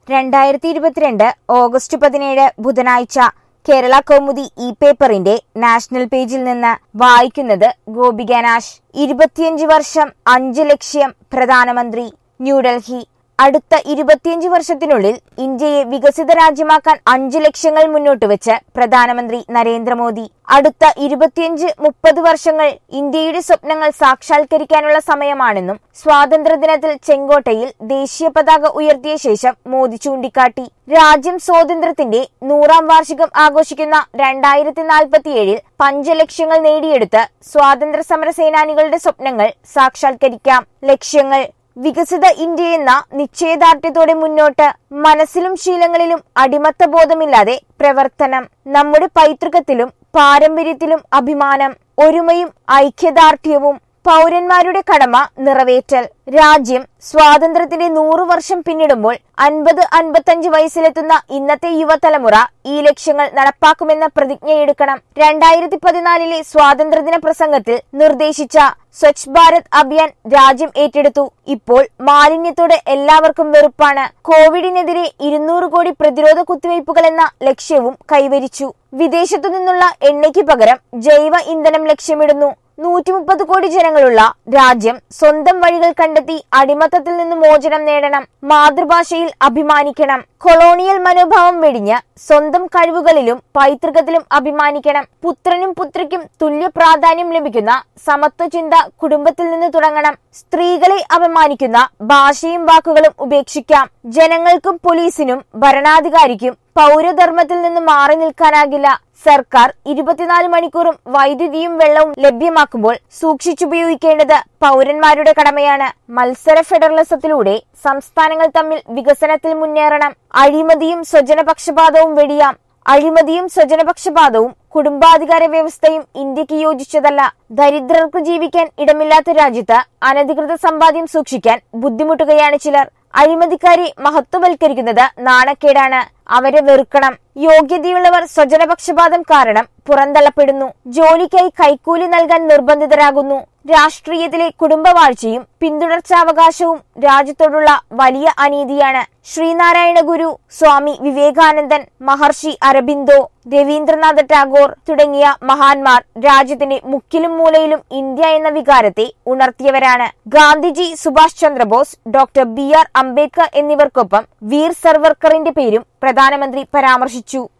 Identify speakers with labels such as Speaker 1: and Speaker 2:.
Speaker 1: രണ്ടായിരത്തി ഇരുപത്തിരണ്ട് ഓഗസ്റ്റ് പതിനേഴ് ബുധനാഴ്ച കേരള കൗമുദി ഇ പേപ്പറിന്റെ നാഷണൽ പേജിൽ നിന്ന് വായിക്കുന്നത് ഗോപിക നാഷ് ഇരുപത്തിയഞ്ച് വർഷം അഞ്ച് ലക്ഷ്യം പ്രധാനമന്ത്രി ന്യൂഡൽഹി അടുത്ത ഇരുപത്തിയഞ്ച് വർഷത്തിനുള്ളിൽ ഇന്ത്യയെ വികസിത രാജ്യമാക്കാൻ അഞ്ച് ലക്ഷ്യങ്ങൾ മുന്നോട്ട് വെച്ച് പ്രധാനമന്ത്രി നരേന്ദ്രമോദി അടുത്ത ഇരുപത്തിയഞ്ച് മുപ്പത് വർഷങ്ങൾ ഇന്ത്യയുടെ സ്വപ്നങ്ങൾ സാക്ഷാത്കരിക്കാനുള്ള സമയമാണെന്നും സ്വാതന്ത്ര്യദിനത്തിൽ ചെങ്കോട്ടയിൽ ദേശീയ പതാക ഉയർത്തിയ ശേഷം മോദി ചൂണ്ടിക്കാട്ടി രാജ്യം സ്വാതന്ത്ര്യത്തിന്റെ നൂറാം വാർഷികം ആഘോഷിക്കുന്ന രണ്ടായിരത്തി നാൽപ്പത്തിയേഴിൽ പഞ്ചലക്ഷ്യങ്ങൾ നേടിയെടുത്ത് സ്വാതന്ത്ര്യ സമര സേനാനികളുടെ സ്വപ്നങ്ങൾ സാക്ഷാത്കരിക്കാം ലക്ഷ്യങ്ങൾ വികസിത ഇന്ത്യ എന്ന നിശ്ചയദാർഢ്യത്തോടെ മുന്നോട്ട് മനസ്സിലും ശീലങ്ങളിലും അടിമത്ത ബോധമില്ലാതെ പ്രവർത്തനം നമ്മുടെ പൈതൃകത്തിലും പാരമ്പര്യത്തിലും അഭിമാനം ഒരുമയും ഐക്യദാർഢ്യവും പൗരന്മാരുടെ കടമ നിറവേറ്റൽ രാജ്യം സ്വാതന്ത്ര്യത്തിന്റെ നൂറു വർഷം പിന്നിടുമ്പോൾ അൻപത് അൻപത്തഞ്ച് വയസ്സിലെത്തുന്ന ഇന്നത്തെ യുവതലമുറ ഈ ലക്ഷ്യങ്ങൾ നടപ്പാക്കുമെന്ന പ്രതിജ്ഞയെടുക്കണം രണ്ടായിരത്തി പതിനാലിലെ സ്വാതന്ത്ര്യദിന പ്രസംഗത്തിൽ നിർദ്ദേശിച്ച സ്വച്ഛ് ഭാരത് അഭിയാൻ രാജ്യം ഏറ്റെടുത്തു ഇപ്പോൾ മാലിന്യത്തോട് എല്ലാവർക്കും വെറുപ്പാണ് കോവിഡിനെതിരെ ഇരുന്നൂറ് കോടി പ്രതിരോധ കുത്തിവയ്പ്പുകൾ എന്ന ലക്ഷ്യവും കൈവരിച്ചു വിദേശത്തു നിന്നുള്ള എണ്ണയ്ക്ക് പകരം ജൈവ ഇന്ധനം ലക്ഷ്യമിടുന്നു നൂറ്റി മുപ്പത് കോടി ജനങ്ങളുള്ള രാജ്യം സ്വന്തം വഴികൾ കണ്ടെത്തി അടിമത്തത്തിൽ നിന്ന് മോചനം നേടണം മാതൃഭാഷയിൽ അഭിമാനിക്കണം കൊളോണിയൽ മനോഭാവം വെടിഞ്ഞ് സ്വന്തം കഴിവുകളിലും പൈതൃകത്തിലും അഭിമാനിക്കണം പുത്രനും പുത്രിക്കും തുല്യ പ്രാധാന്യം ലഭിക്കുന്ന സമത്വ ചിന്ത കുടുംബത്തിൽ നിന്ന് തുടങ്ങണം സ്ത്രീകളെ അപമാനിക്കുന്ന ഭാഷയും വാക്കുകളും ഉപേക്ഷിക്കാം ജനങ്ങൾക്കും പോലീസിനും ഭരണാധികാരിക്കും പൗരധർമ്മത്തിൽ നിന്ന് മാറി നിൽക്കാനാകില്ല സർക്കാർ ഇരുപത്തിനാല് മണിക്കൂറും വൈദ്യുതിയും വെള്ളവും ലഭ്യമാക്കുമ്പോൾ സൂക്ഷിച്ചുപയോഗിക്കേണ്ടത് പൗരന്മാരുടെ കടമയാണ് മത്സര ഫെഡറലിസത്തിലൂടെ സംസ്ഥാനങ്ങൾ തമ്മിൽ വികസനത്തിൽ മുന്നേറണം അഴിമതിയും സ്വജനപക്ഷപാതവും വെടിയാം അഴിമതിയും സ്വജനപക്ഷപാതവും കുടുംബാധികാര വ്യവസ്ഥയും ഇന്ത്യക്ക് യോജിച്ചതല്ല ദരിദ്രർക്ക് ജീവിക്കാൻ ഇടമില്ലാത്ത രാജ്യത്ത് അനധികൃത സമ്പാദ്യം സൂക്ഷിക്കാൻ ബുദ്ധിമുട്ടുകയാണ് ചിലർ അഴിമതിക്കാരെ മഹത്വവൽക്കരിക്കുന്നത് നാണക്കേടാണ് അവരെ വെറുക്കണം യോഗ്യതയുള്ളവർ സ്വജനപക്ഷപാതം കാരണം പുറന്തള്ളപ്പെടുന്നു ജോലിക്കായി കൈക്കൂലി നൽകാൻ നിർബന്ധിതരാകുന്നു രാഷ്ട്രീയത്തിലെ കുടുംബവാഴ്ചയും പിന്തുടർച്ചാവകാശവും രാജ്യത്തോടുള്ള വലിയ അനീതിയാണ് ശ്രീനാരായണ ഗുരു സ്വാമി വിവേകാനന്ദൻ മഹർഷി അരബിന്ദോ രവീന്ദ്രനാഥ ടാഗോർ തുടങ്ങിയ മഹാന്മാർ രാജ്യത്തിന്റെ മുക്കിലും മൂലയിലും ഇന്ത്യ എന്ന വികാരത്തെ ഉണർത്തിയവരാണ് Gandhiji Subhash Chandrabose doctor B R Ambedkar എന്നിവർക്കൊപ്പം വീർ സർവർക്കറിന്റെ പേരും പ്രധാനമന്ത്രി പരാമർശിച്ചു